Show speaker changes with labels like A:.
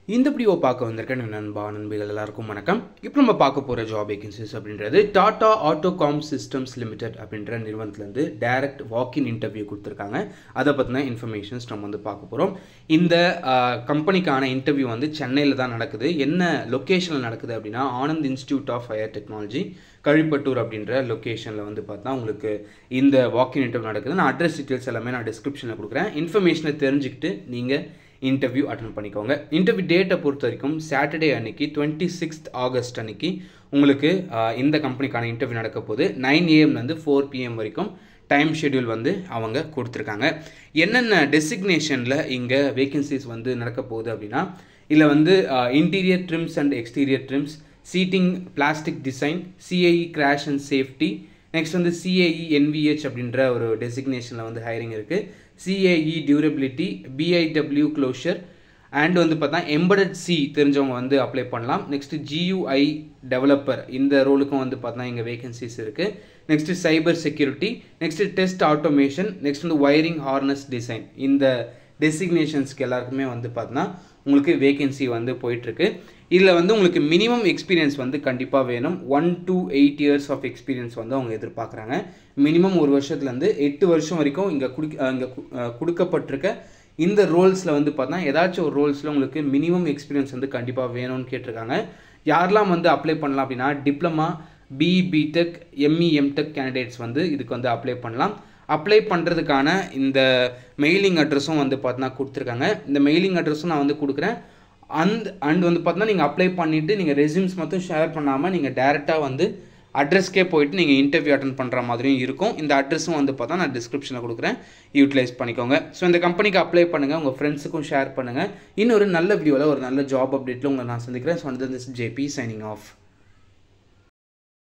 A: இந்த வீடியோ பார்க்க வந்திருக்கேன் என் நண்பா நண்பிகள் எல்லாருக்கும் வணக்கம் இப்போ நம்ம பார்க்க போகிற ஜாப் வேகன்சிஸ் அப்படின்றது டாடா ஆட்டோகாம் சிஸ்டம்ஸ் லிமிடெட் அப்படின்ற நிறுவனத்துலேருந்து டைரக்ட் வாக்கின் இன்டர்வியூ கொடுத்துருக்காங்க அதை பற்றின இன்ஃபர்மேஷன்ஸ் நம்ம வந்து பார்க்க போகிறோம் இந்த கம்பெனிக்கான இன்டர்வியூ வந்து சென்னையில் தான் நடக்குது என்ன லொக்கேஷனில் நடக்குது அப்படின்னா Anand Institute of Higher Technology Kazhipattur அப்படின்ற லொக்கேஷனில் வந்து பார்த்தா உங்களுக்கு இந்த வாக்கின் இன்டர்வியூ நடக்குது நான் அட்ரஸ் டீட்டெயில்ஸ் எல்லாமே நான் டிஸ்கிரிப்ஷனில் கொடுக்குறேன் இன்ஃபர்மேஷனை தெரிஞ்சுக்கிட்டு நீங்கள் இன்டர்வியூ அட்டன் பண்ணிக்கோங்க இன்டர்வியூ டேட்டை பொறுத்த வரைக்கும் சாட்டர்டே அன்னைக்கு டுவெண்ட்டி சிக்ஸ்த் ஆகஸ்ட் அன்னைக்கு உங்களுக்கு ஆஹ், இந்த கம்பெனிக்கான இன்டர்வியூ நடக்க போகுது நைன் ஏஎம்லேருந்து ஃபோர் பிஎம் வரைக்கும் டைம் ஷெட்யூல் வந்து அவங்க கொடுத்துருக்காங்க என்னென்ன டெசிக்னேஷனில் இங்கே வேகன்சிஸ் வந்து நடக்க போகுது அப்படின்னா இதில் வந்து interior trims and exterior trims seating plastic design CIE crash and safety next வந்து சிஏஇ என்விஹெச் அப்படின்ற ஒரு டெசிக்னேஷனில் வந்து ஹைரிங் இருக்குது CAE durability BIW closure and வந்து பார்த்தா எம்படட் சி தெரிஞ்சவங்க வந்து அப்ளை பண்ணலாம் நெக்ஸ்ட் ஜியூஐ டெவலப்பர் இந்த ரோலுக்கும் வந்து பார்த்தா இங்கே வேகன்சிஸ் இருக்குது next cyber security next test automation next வந்து ஒயரிங் ஹார்னஸ் டிசைன் இந்த டெசிக்னேஷன்ஸ்க்கு எல்லாருக்குமே வந்து பார்த்தீங்கன்னா உங்களுக்கு வேகன்சி வந்து போயிட்டுருக்கு இதில் வந்து உங்களுக்கு மினிமம் எக்ஸ்பீரியன்ஸ் வந்து கண்டிப்பாக வேணும் one to eight years of experience வந்து அவங்க எதிர்பார்க்குறாங்க மினிமம் ஒரு வருஷத்துலேருந்து எட்டு வருஷம் வரைக்கும் இங்கே குடி இங்கே கொடுக்கப்பட்டிருக்க இந்த ரோல்ஸில் வந்து பார்த்தா ஏதாச்சும் ஒரு ரோல்ஸில் உங்களுக்கு மினிமம் எக்ஸ்பீரியன்ஸ் வந்து கண்டிப்பாக வேணும்னு கேட்டிருக்காங்க யாரெல்லாம் வந்து அப்ளை பண்ணலாம் அப்படின்னா diploma B BTech ME MTech candidates வந்து இதுக்கு வந்து அப்ளை பண்ணலாம் அப்ளை பண்ணுறதுக்கான இந்த மெயிலிங் அட்ரஸும் வந்து பார்த்தீங்கன்னா கொடுத்துருக்காங்க இந்த மெயிலிங் அட்ரஸும் நான் வந்து கொடுக்குறேன் அண்ட் அண்ட் வந்து பார்த்தீங்கன்னா நீங்கள் அப்ளை பண்ணிவிட்டு நீங்கள் ரெசியூம்ஸ் மட்டும் ஷேர் பண்ணாமல் நீங்கள் டேரெக்டாக வந்து அட்ரஸ்க்கே போயிட்டு நீங்கள் இன்டர்வியூ அட்டன் பண்ணுற மாதிரியும் இருக்கும் இந்த அட்ரஸும் வந்து பார்த்தா நான் டிஸ்கிரிப்ஷனில் கொடுக்குறேன் யூட்டிலைஸ் பண்ணிக்கோங்க ஸோ இந்த கம்பெனிக்கு அப்ளை பண்ணுங்கள் உங்கள் ஃப்ரெண்ட்ஸுக்கும் ஷேர் பண்ணுங்கள் இன்னொரு நல்ல வீடியோவில் ஒரு நல்ல ஜாப் அப்டேட்டில் உங்களை நான் சந்திக்கிறேன் ஸோ வந்து ஜேபி சைனிங் ஆஃப்